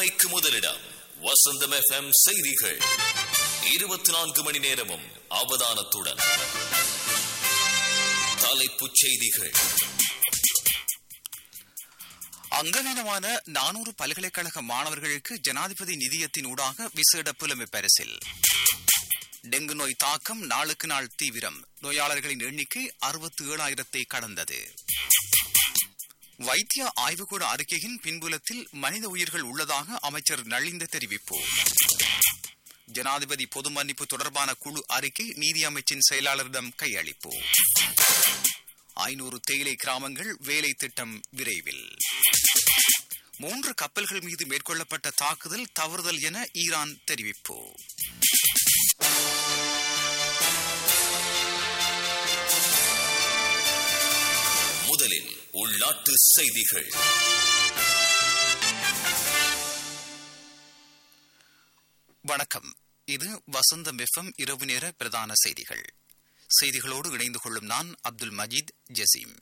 உண்மைக்கு முதலிடம் வசந்தம் எஃப்எம் செய்திகள் இருபத்தி நான்கு மணி நேரமும் அவதானத்துடன் தலைப்புச் செய்திகள் அங்கவீனமான நானூறு பல்கலைக்கழக மாணவர்களுக்கு ஜனாதிபதி நிதியத்தின் ஊடாக விசேட புலமை பரிசில் டெங்கு நோய் தாக்கம் நாளுக்கு நாள் தீவிரம் நோயாளர்களின் எண்ணிக்கை அறுபத்தி ஏழாயிரத்தை கடந்தது வைத்திய ஆய்வுக்கூட அறிக்கையின் பின்புலத்தில் மனித உயிர்கள் உள்ளதாக அமைச்சர் நளிந்த தெரிவிப்பு ஜனாதிபதி பொது மன்னிப்பு தொடர்பான குழு அறிக்கை நீதி அமைச்சின் செயலாளரிடம் கையளிப்பு ஐநூறு தேயிலை கிராமங்கள் வேலை திட்டம் விரைவில் மூன்று கப்பல்கள் மீது மேற்கொள்ளப்பட்ட தாக்குதல் தவறுதல் என ஈரான் தெரிவிப்பு முதலில் உள்நாட்டு செய்திகள் வணக்கம் இது வசந்தம் எஃப்எம் இரவு நேர பிரதான செய்திகள் செய்திகளோடு இணைந்து கொள்ளும் நான் அப்துல் மஜீத் ஜசீம்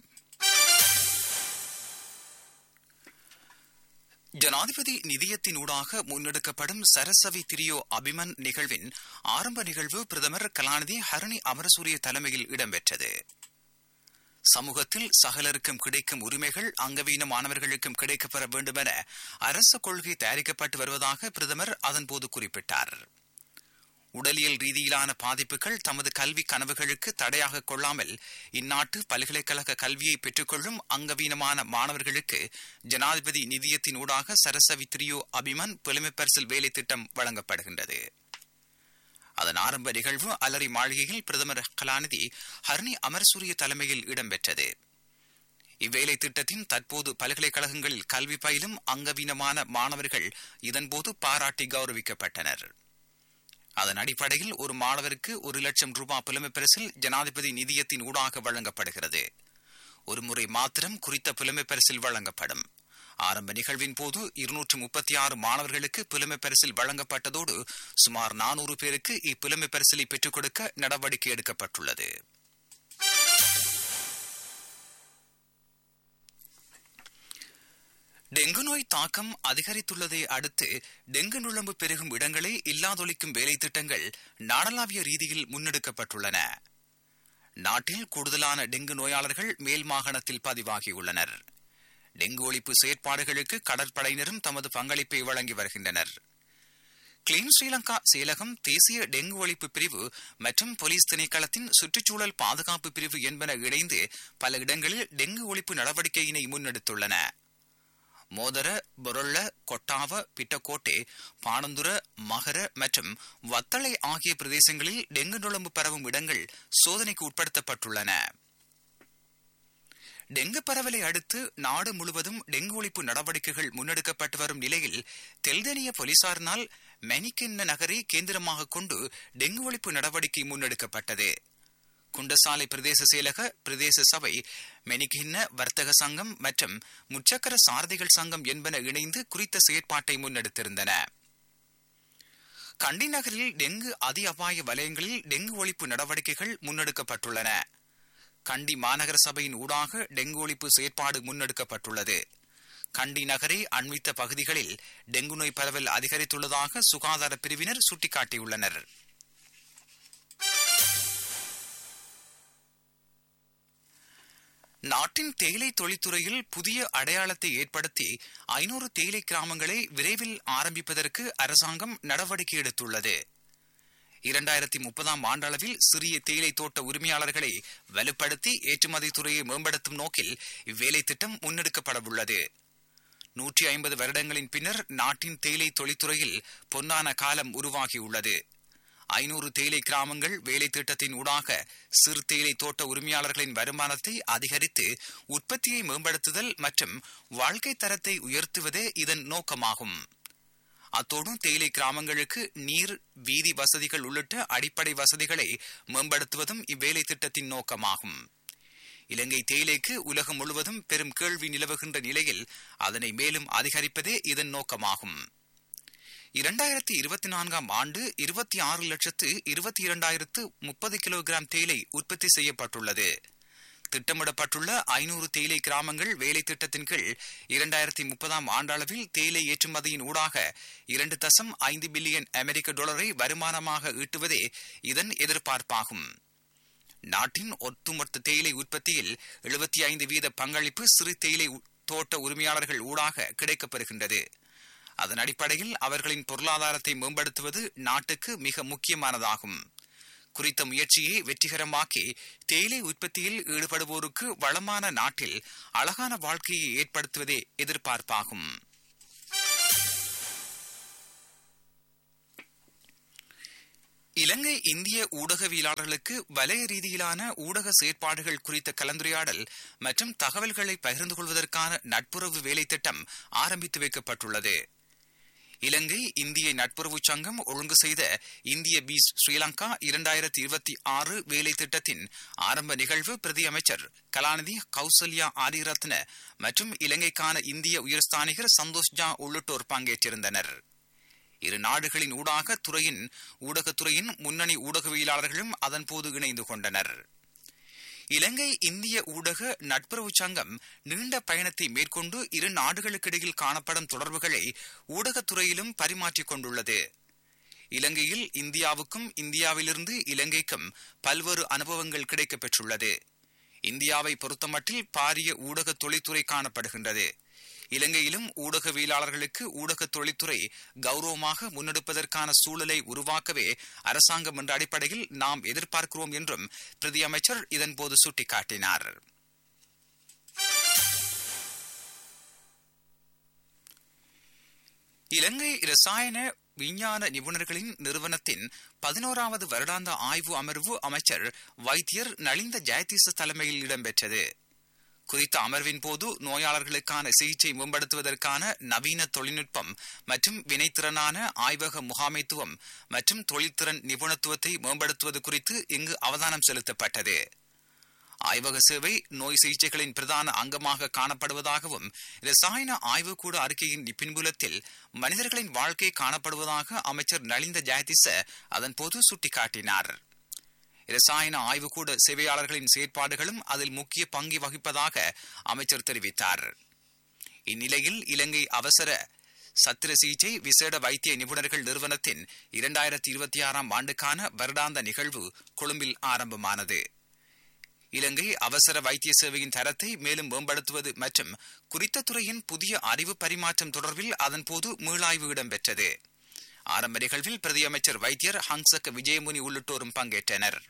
ஜனாதிபதி நிதியத்தின் ஊடாக முன்னெடுக்கப்படும் சரசவி திரியோ அபிமன் நிகழ்வின் ஆரம்ப நிகழ்வு பிரதமர் கலாநிதி ஹரணி அமரசூரிய தலைமையில் இடம்பெற்றது சமூகத்தில் சகலருக்கும் கிடைக்கும் உரிமைகள் அங்கவீன மாணவர்களுக்கும் கிடைக்கப்பெற வேண்டும் என அரச கொள்கை தயாரிக்கப்பட்டு வருவதாக பிரதமர் அதன்போது குறிப்பிட்டார் உடலியல் ரீதியிலான பாதிப்புகள் தமது கல்வி கனவுகளுக்கு தடையாக கொள்ளாமல் இந்நாட்டு பல்கலைக்கழக கல்வியை பெற்றுக்கொள்ளும் அங்கவீனமான மாணவர்களுக்கு ஜனாதிபதி நிதியத்தின் ஊடாக சரசவி திரியோ அபிமன் புலமை பரிசில் வேலை திட்டம் வழங்கப்படுகின்றது அதன் ஆரம்ப நிகழ்வு அலரி மாளிகையில் பிரதமர் கலாநிதி ஹர்னி அமர்சூரிய தலைமையில் இடம்பெற்றது இவ்வேலை திட்டத்தின் தற்போது பல்கலைக்கழகங்களில் கல்வி பயிலும் அங்கவீனமான மாணவர்கள் இதன்போது பாராட்டி கௌரவிக்கப்பட்டனர் அதன் அடிப்படையில் ஒரு மாணவருக்கு ஒரு லட்சம் ரூபாய் புலமை பரிசில் ஜனாதிபதி நிதியத்தின் ஊடாக வழங்கப்படுகிறது ஒரு முறை மாத்திரம் குறித்த புலமை பரிசில் வழங்கப்படும் ஆரம்ப நிகழ்வின் போது இருநூற்று முப்பத்தி ஆறு மாணவர்களுக்கு புலமை பரிசில் வழங்கப்பட்டதோடு சுமார் நானூறு பேருக்கு இப்புலமை பரிசிலை பெற்றுக் கொடுக்க நடவடிக்கை எடுக்கப்பட்டுள்ளது டெங்கு நோய் தாக்கம் அதிகரித்துள்ளதை அடுத்து டெங்கு நுழம்பு பெருகும் இடங்களை இல்லாதொழிக்கும் வேலை திட்டங்கள் நாடளாவிய ரீதியில் முன்னெடுக்கப்பட்டுள்ளன நாட்டில் கூடுதலான டெங்கு நோயாளர்கள் மேல் மாகாணத்தில் பதிவாகியுள்ளனர் டெங்கு ஒழிப்பு செயற்பாடுகளுக்கு கடற்படையினரும் தமது பங்களிப்பை வழங்கி வருகின்றனர் கிளீன் ஸ்ரீலங்கா செயலகம் தேசிய டெங்கு ஒழிப்பு பிரிவு மற்றும் போலீஸ் திணைக்களத்தின் சுற்றுச்சூழல் பாதுகாப்பு பிரிவு என்பன இணைந்து பல இடங்களில் டெங்கு ஒழிப்பு நடவடிக்கையினை முன்னெடுத்துள்ளன மோதர பொருள்ள கொட்டாவ பிட்டக்கோட்டை பாணந்துர மகர மற்றும் வத்தளை ஆகிய பிரதேசங்களில் டெங்கு நுழம்பு பரவும் இடங்கள் சோதனைக்கு உட்படுத்தப்பட்டுள்ளன டெங்கு பரவலை அடுத்து நாடு முழுவதும் டெங்கு ஒழிப்பு நடவடிக்கைகள் முன்னெடுக்கப்பட்டு வரும் நிலையில் தெல்தனிய போலீசாரினால் மெனிக்கின்ன நகரை கேந்திரமாக கொண்டு டெங்கு ஒழிப்பு நடவடிக்கை முன்னெடுக்கப்பட்டது குண்டசாலை பிரதேச செயலக பிரதேச சபை மெனிகின்ன வர்த்தக சங்கம் மற்றும் முச்சக்கர சாரதிகள் சங்கம் என்பன இணைந்து குறித்த செயற்பாட்டை முன்னெடுத்திருந்தன கண்டி நகரில் டெங்கு அதி அபாய வலயங்களில் டெங்கு ஒழிப்பு நடவடிக்கைகள் முன்னெடுக்கப்பட்டுள்ளன கண்டி மாநகர சபையின் ஊடாக டெங்கு ஒழிப்பு செயற்பாடு முன்னெடுக்கப்பட்டுள்ளது கண்டி நகரை அண்மித்த பகுதிகளில் டெங்கு நோய் பரவல் அதிகரித்துள்ளதாக சுகாதார பிரிவினர் சுட்டிக்காட்டியுள்ளனர் நாட்டின் தேயிலை தொழில்துறையில் புதிய அடையாளத்தை ஏற்படுத்தி ஐநூறு தேயிலை கிராமங்களை விரைவில் ஆரம்பிப்பதற்கு அரசாங்கம் நடவடிக்கை எடுத்துள்ளது இரண்டாயிரத்தி முப்பதாம் ஆண்டளவில் சிறிய தேயிலை தோட்ட உரிமையாளர்களை வலுப்படுத்தி ஏற்றுமதி துறையை மேம்படுத்தும் நோக்கில் இவ்வேலை திட்டம் முன்னெடுக்கப்படவுள்ளது நூற்றி ஐம்பது வருடங்களின் பின்னர் நாட்டின் தேயிலை தொழில்துறையில் பொன்னான காலம் உருவாகியுள்ளது ஐநூறு தேயிலை கிராமங்கள் வேலை திட்டத்தின் ஊடாக சிறு தேயிலை தோட்ட உரிமையாளர்களின் வருமானத்தை அதிகரித்து உற்பத்தியை மேம்படுத்துதல் மற்றும் வாழ்க்கை தரத்தை உயர்த்துவதே இதன் நோக்கமாகும் அத்தோடு தேயிலை கிராமங்களுக்கு நீர் வீதி வசதிகள் உள்ளிட்ட அடிப்படை வசதிகளை மேம்படுத்துவதும் இவ்வேலை திட்டத்தின் நோக்கமாகும் இலங்கை தேயிலைக்கு உலகம் முழுவதும் பெரும் கேள்வி நிலவுகின்ற நிலையில் அதனை மேலும் அதிகரிப்பதே இதன் நோக்கமாகும் இரண்டாயிரத்தி இருபத்தி நான்காம் ஆண்டு இருபத்தி ஆறு லட்சத்து இருபத்தி இரண்டாயிரத்து முப்பது கிலோகிராம் தேயிலை உற்பத்தி செய்யப்பட்டுள்ளது திட்டமிடப்பட்டுள்ள ஐநூறு தேயிலை கிராமங்கள் வேலை திட்டத்தின் கீழ் இரண்டாயிரத்தி முப்பதாம் ஆண்டளவில் தேயிலை ஏற்றுமதியின் ஊடாக இரண்டு தசம் ஐந்து பில்லியன் அமெரிக்க டாலரை வருமானமாக ஈட்டுவதே இதன் எதிர்பார்ப்பாகும் நாட்டின் ஒட்டுமொத்த தேயிலை உற்பத்தியில் எழுபத்தி ஐந்து வீத பங்களிப்பு சிறு தேயிலை தோட்ட உரிமையாளர்கள் ஊடாக கிடைக்கப்பெறுகின்றது அதன் அடிப்படையில் அவர்களின் பொருளாதாரத்தை மேம்படுத்துவது நாட்டுக்கு மிக முக்கியமானதாகும் குறித்த முயற்சியை வெற்றிகரமாக்கி தேயிலை உற்பத்தியில் ஈடுபடுவோருக்கு வளமான நாட்டில் அழகான வாழ்க்கையை ஏற்படுத்துவதே எதிர்பார்ப்பாகும் இலங்கை இந்திய ஊடகவியலாளர்களுக்கு வலய ரீதியிலான ஊடக செயற்பாடுகள் குறித்த கலந்துரையாடல் மற்றும் தகவல்களை பகிர்ந்து கொள்வதற்கான நட்புறவு வேலை திட்டம் ஆரம்பித்து வைக்கப்பட்டுள்ளது இலங்கை இந்திய நட்புறவு சங்கம் ஒழுங்கு செய்த இந்திய பீஸ் ஸ்ரீலங்கா இரண்டாயிரத்தி இருபத்தி ஆறு வேலை திட்டத்தின் ஆரம்ப நிகழ்வு பிரதி அமைச்சர் கலாநிதி கௌசல்யா ஆதிரத்ன மற்றும் இலங்கைக்கான இந்திய உயர்ஸ்தானிகர் சந்தோஷ் ஜா உள்ளிட்டோர் பங்கேற்றிருந்தனர் இரு நாடுகளின் ஊடாக துறையின் ஊடகத்துறையின் முன்னணி ஊடகவியலாளர்களும் அதன்போது இணைந்து கொண்டனர் இலங்கை இந்திய ஊடக நட்புறவு சங்கம் நீண்ட பயணத்தை மேற்கொண்டு இரு நாடுகளுக்கிடையில் காணப்படும் தொடர்புகளை ஊடகத்துறையிலும் பரிமாற்றிக் கொண்டுள்ளது இலங்கையில் இந்தியாவுக்கும் இந்தியாவிலிருந்து இலங்கைக்கும் பல்வேறு அனுபவங்கள் கிடைக்கப் பெற்றுள்ளது இந்தியாவை பொறுத்தமட்டில் பாரிய ஊடக தொழில்துறை காணப்படுகின்றது இலங்கையிலும் ஊடகவியலாளர்களுக்கு ஊடக தொழில்துறை கௌரவமாக முன்னெடுப்பதற்கான சூழலை உருவாக்கவே அரசாங்கம் என்ற அடிப்படையில் நாம் எதிர்பார்க்கிறோம் என்றும் பிரதி அமைச்சர் இதன்போது சுட்டிக்காட்டினார் இலங்கை ரசாயன விஞ்ஞான நிபுணர்களின் நிறுவனத்தின் பதினோராவது வருடாந்த ஆய்வு அமர்வு அமைச்சர் வைத்தியர் நலிந்த ஜெயதீச தலைமையில் இடம்பெற்றது குறித்த அமர்வின் போது நோயாளர்களுக்கான சிகிச்சை மேம்படுத்துவதற்கான நவீன தொழில்நுட்பம் மற்றும் வினைத்திறனான ஆய்வக முகாமைத்துவம் மற்றும் தொழில்திறன் நிபுணத்துவத்தை மேம்படுத்துவது குறித்து இங்கு அவதானம் செலுத்தப்பட்டது ஆய்வக சேவை நோய் சிகிச்சைகளின் பிரதான அங்கமாக காணப்படுவதாகவும் ரசாயன ஆய்வுக்கூட அறிக்கையின் பின்புலத்தில் மனிதர்களின் வாழ்க்கை காணப்படுவதாக அமைச்சர் நலிந்த ஜெயதிச அதன்போது சுட்டிக்காட்டினார் ரசாயன ஆய்வுக்கூட சேவையாளர்களின் செயற்பாடுகளும் அதில் முக்கிய பங்கு வகிப்பதாக அமைச்சர் தெரிவித்தார் இந்நிலையில் இலங்கை அவசர சத்திர சிகிச்சை விசேட வைத்திய நிபுணர்கள் நிறுவனத்தின் இரண்டாயிரத்தி இருபத்தி ஆறாம் ஆண்டுக்கான வருடாந்த நிகழ்வு கொழும்பில் ஆரம்பமானது இலங்கை அவசர வைத்திய சேவையின் தரத்தை மேலும் மேம்படுத்துவது மற்றும் குறித்த துறையின் புதிய அறிவு பரிமாற்றம் தொடர்பில் அதன்போது மீளாய்வு இடம்பெற்றது ஆரம்ப நிகழ்வில் பிரதியமைச்சர் வைத்தியர் ஹங்சக் விஜயமுனி உள்ளிட்டோரும் பங்கேற்றனர்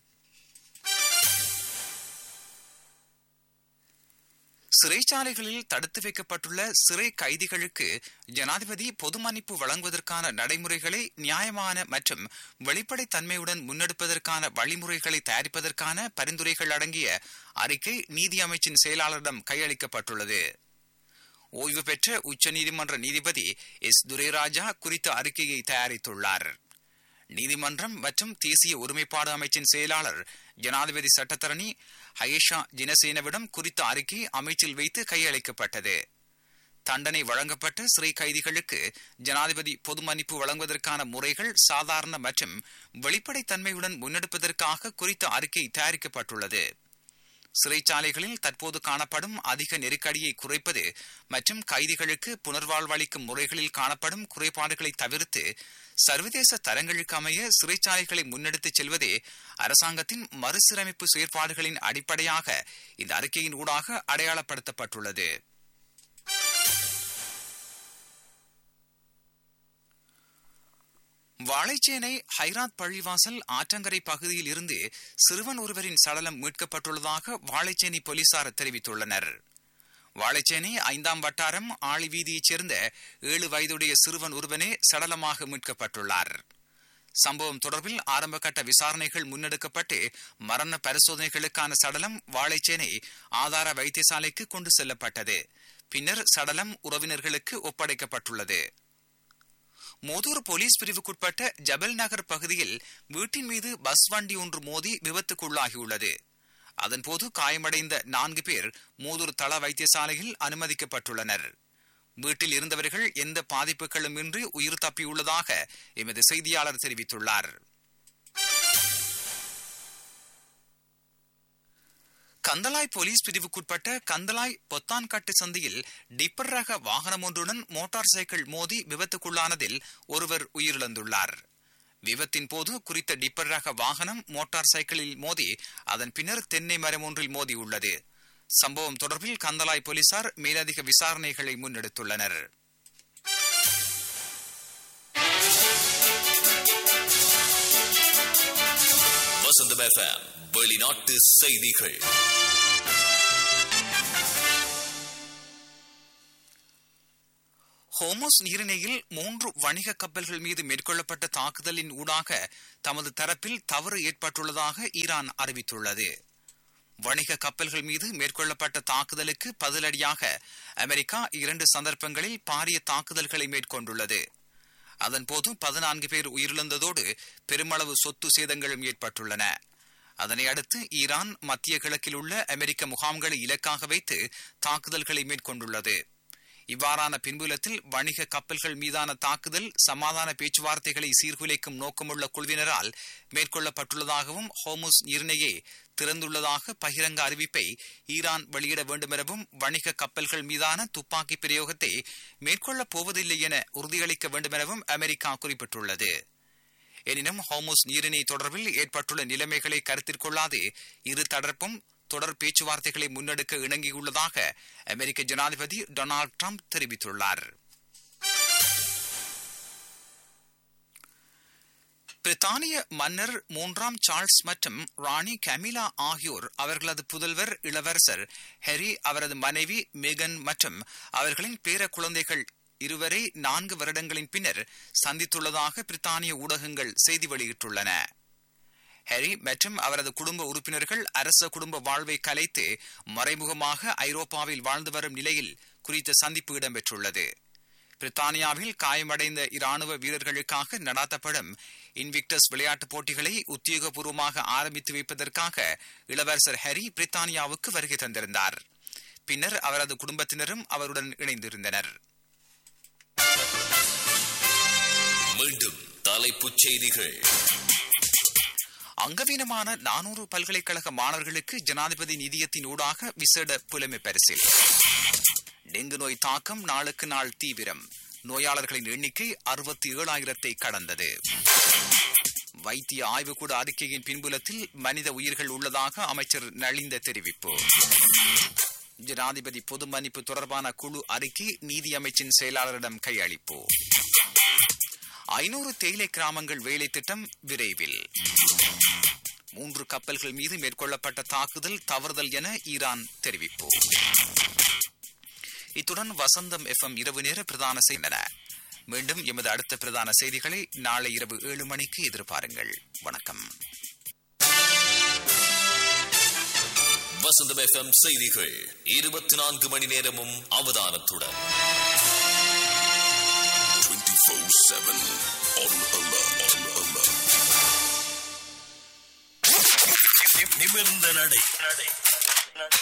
சிறைச்சாலைகளில் தடுத்து வைக்கப்பட்டுள்ள சிறை கைதிகளுக்கு ஜனாதிபதி பொது மன்னிப்பு வழங்குவதற்கான நடைமுறைகளை நியாயமான மற்றும் வெளிப்படைத்தன்மையுடன் முன்னெடுப்பதற்கான வழிமுறைகளை தயாரிப்பதற்கான பரிந்துரைகள் அடங்கிய அறிக்கை நீதி அமைச்சின் செயலாளரிடம் கையளிக்கப்பட்டுள்ளது ஓய்வு பெற்ற உச்சநீதிமன்ற நீதிபதி எஸ் துரைராஜா குறித்த அறிக்கையை தயாரித்துள்ளார் நீதிமன்றம் மற்றும் தேசிய ஒருமைப்பாடு அமைச்சின் செயலாளர் ஜனாதிபதி சட்டத்தரணி ஹயேஷா ஜினசேனவிடம் குறித்த அறிக்கை அமைச்சில் வைத்து கையளிக்கப்பட்டது தண்டனை வழங்கப்பட்ட சிறை கைதிகளுக்கு ஜனாதிபதி பொது மன்னிப்பு வழங்குவதற்கான முறைகள் சாதாரண மற்றும் வெளிப்படைத்தன்மையுடன் முன்னெடுப்பதற்காக குறித்த அறிக்கை தயாரிக்கப்பட்டுள்ளது சிறைச்சாலைகளில் தற்போது காணப்படும் அதிக நெருக்கடியை குறைப்பது மற்றும் கைதிகளுக்கு புனர்வாழ்வளிக்கும் முறைகளில் காணப்படும் குறைபாடுகளை தவிர்த்து சர்வதேச தரங்களுக்கு அமைய சிறைச்சாலைகளை முன்னெடுத்துச் செல்வதே அரசாங்கத்தின் மறுசீரமைப்பு செயற்பாடுகளின் அடிப்படையாக இந்த அறிக்கையின் ஊடாக அடையாளப்படுத்தப்பட்டுள்ளது வாழைச்சேனை ஹைராத் பள்ளிவாசல் ஆற்றங்கரை பகுதியில் இருந்து சிறுவன் ஒருவரின் சடலம் மீட்கப்பட்டுள்ளதாக வாழைச்சேனை போலீசார் தெரிவித்துள்ளனர் வாழைச்சேனை ஐந்தாம் வட்டாரம் ஆளி வீதியைச் சேர்ந்த ஏழு வயதுடைய சிறுவன் ஒருவனே சடலமாக மீட்கப்பட்டுள்ளார் சம்பவம் தொடர்பில் ஆரம்பகட்ட விசாரணைகள் முன்னெடுக்கப்பட்டு மரண பரிசோதனைகளுக்கான சடலம் வாழைச்சேனை ஆதார வைத்தியசாலைக்கு கொண்டு செல்லப்பட்டது பின்னர் சடலம் உறவினர்களுக்கு ஒப்படைக்கப்பட்டுள்ளது மோதூர் போலீஸ் பிரிவுக்குட்பட்ட ஜபல் நகர் பகுதியில் வீட்டின் மீது பஸ் வண்டி ஒன்று மோதி விபத்துக்குள்ளாகியுள்ளது அதன்போது காயமடைந்த நான்கு பேர் மூதூர் தள வைத்தியசாலையில் அனுமதிக்கப்பட்டுள்ளனர் வீட்டில் இருந்தவர்கள் எந்த பாதிப்புகளும் இன்றி உயிர் தப்பியுள்ளதாக எமது செய்தியாளர் தெரிவித்துள்ளார் கந்தலாய் போலீஸ் பிரிவுக்குட்பட்ட கந்தலாய் பொத்தான்கட்டு சந்தியில் டிப்பர் ரக வாகனம் ஒன்றுடன் மோட்டார் சைக்கிள் மோதி விபத்துக்குள்ளானதில் ஒருவர் உயிரிழந்துள்ளார் விபத்தின் போது குறித்த டிப்பர் ரக வாகனம் மோட்டார் சைக்கிளில் மோதி அதன் பின்னர் தென்னை மரம் ஒன்றில் மோதியுள்ளது சம்பவம் தொடர்பில் கந்தலாய் போலீசார் மேலதிக விசாரணைகளை முன்னெடுத்துள்ளனர் வசந்தம் எஃப்எம் வெளிநாட்டு செய்திகள் ஹோமோஸ் நீரிணையில் மூன்று வணிக கப்பல்கள் மீது மேற்கொள்ளப்பட்ட தாக்குதலின் ஊடாக தமது தரப்பில் தவறு ஏற்பட்டுள்ளதாக ஈரான் அறிவித்துள்ளது வணிக கப்பல்கள் மீது மேற்கொள்ளப்பட்ட தாக்குதலுக்கு பதிலடியாக அமெரிக்கா இரண்டு சந்தர்ப்பங்களில் பாரிய தாக்குதல்களை மேற்கொண்டுள்ளது அதன்போது பதினான்கு பேர் உயிரிழந்ததோடு பெருமளவு சொத்து சேதங்களும் ஏற்பட்டுள்ளன அதனை அடுத்து ஈரான் மத்திய கிழக்கில் உள்ள அமெரிக்க முகாம்களை இலக்காக வைத்து தாக்குதல்களை மேற்கொண்டுள்ளது இவ்வாறான பின்புலத்தில் வணிக கப்பல்கள் மீதான தாக்குதல் சமாதான பேச்சுவார்த்தைகளை சீர்குலைக்கும் நோக்கமுள்ள குழுவினரால் மேற்கொள்ளப்பட்டுள்ளதாகவும் ஹோமுஸ் நிர்ணயே திறந்துள்ளதாக பகிரங்க அறிவிப்பை ஈரான் வெளியிட வேண்டுமெனவும் வணிக கப்பல்கள் மீதான துப்பாக்கி பிரயோகத்தை மேற்கொள்ளப் போவதில்லை என உறுதியளிக்க வேண்டுமெனவும் அமெரிக்கா குறிப்பிட்டுள்ளது எனினும் ஹோமுஸ் நீரிணை தொடர்பில் ஏற்பட்டுள்ள நிலைமைகளை கருத்தில் கொள்ளாது இரு தரப்பும் தொடர் பேச்சுவார்த்தைகளை முன்னெடுக்க இணங்கியுள்ளதாக அமெரிக்க ஜனாதிபதி டொனால்டு டிரம்ப் தெரிவித்துள்ளார் பிரித்தானிய மன்னர் மூன்றாம் சார்ல்ஸ் மற்றும் ராணி கமிலா ஆகியோர் அவர்களது புதல்வர் இளவரசர் ஹெரி அவரது மனைவி மேகன் மற்றும் அவர்களின் பேர குழந்தைகள் இருவரை நான்கு வருடங்களின் பின்னர் சந்தித்துள்ளதாக பிரித்தானிய ஊடகங்கள் செய்தி வெளியிட்டுள்ளன ஹெரி மற்றும் அவரது குடும்ப உறுப்பினர்கள் அரச குடும்ப வாழ்வை கலைத்து மறைமுகமாக ஐரோப்பாவில் வாழ்ந்து வரும் நிலையில் குறித்த சந்திப்பு இடம்பெற்றுள்ளது பிரித்தானியாவில் காயமடைந்த இராணுவ வீரர்களுக்காக நடாத்தப்படும் இன்விக்டஸ் விளையாட்டுப் போட்டிகளை உத்தியோகபூர்வமாக ஆரம்பித்து வைப்பதற்காக இளவரசர் ஹெரி பிரித்தானியாவுக்கு வருகை தந்திருந்தார் பின்னர் அவரது குடும்பத்தினரும் அவருடன் இணைந்திருந்தனர் மீண்டும் தலைப்புச் செய்திகள் அங்கவீனமான நானூறு பல்கலைக்கழக மாணவர்களுக்கு ஜனாதிபதி நிதியத்தின் ஊடாக விசேட புலமை பரிசில் டெங்கு நோய் தாக்கம் நாளுக்கு நாள் தீவிரம் நோயாளர்களின் எண்ணிக்கை அறுபத்தி ஏழாயிரத்தை கடந்தது வைத்திய ஆய்வுக்கூட அறிக்கையின் பின்புலத்தில் மனித உயிர்கள் உள்ளதாக அமைச்சர் நலிந்த தெரிவிப்பு ஜனாதிபதி பொது மன்னிப்பு தொடர்பான குழு அறிக்கை நீதி அமைச்சின் செயலாளரிடம் கையளிப்பு ஐநூறு தேயிலை கிராமங்கள் வேலை திட்டம் விரைவில் மூன்று கப்பல்கள் மீது மேற்கொள்ளப்பட்ட தாக்குதல் தவறுதல் என ஈரான் தெரிவிப்பு இத்துடன் வசந்தம் எஃப்எம் இரவு நேர பிரதான செய்தன மீண்டும் எமது அடுத்த பிரதான செய்திகளை நாளை இரவு ஏழு மணிக்கு எதிர்பாருங்கள் வணக்கம் வசந்தம் எஃப்எம் செய்திகள் இருபத்தி நான்கு மணி நேரமும் அவதானத்துடன் 24-7 on alert. On alert. நிமிர்ந்த நடை